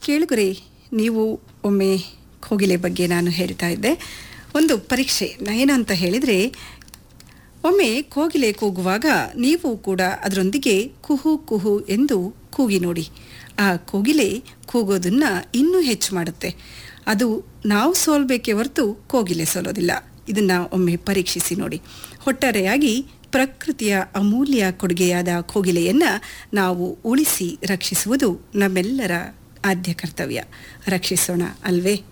ಕೇಳುಗರೆ ನೀವು ಒಮ್ಮೆ ಕೋಗಿಲೆ ಬಗ್ಗೆ ನಾನು ಹೇಳ್ತಾ ಇದ್ದೆ ಒಂದು ಪರೀಕ್ಷೆ ಏನು ಅಂತ ಹೇಳಿದರೆ ಒಮ್ಮೆ ಕೋಗಿಲೆ ಕೂಗುವಾಗ ನೀವು ಕೂಡ ಅದರೊಂದಿಗೆ ಕುಹು ಕುಹು ಎಂದು ಕೂಗಿ ನೋಡಿ ಆ ಕೋಗಿಲೆ ಕೂಗೋದನ್ನ ಇನ್ನೂ ಹೆಚ್ಚು ಮಾಡುತ್ತೆ ಅದು ನಾವು ಸೋಲ್ಬೇಕೇ ಹೊರತು ಕೋಗಿಲೆ ಸೋಲೋದಿಲ್ಲ ಇದನ್ನ ಒಮ್ಮೆ ಪರೀಕ್ಷಿಸಿ ನೋಡಿ ಒಟ್ಟಾರೆಯಾಗಿ ಪ್ರಕೃತಿಯ ಅಮೂಲ್ಯ ಕೊಡುಗೆಯಾದ ಕೋಗಿಲೆಯನ್ನ ನಾವು ಉಳಿಸಿ ರಕ್ಷಿಸುವುದು ನಮ್ಮೆಲ್ಲರ ಆದ್ಯ ಕರ್ತವ್ಯ ರಕ್ಷಿಸೋಣ ಅಲ್ವೇ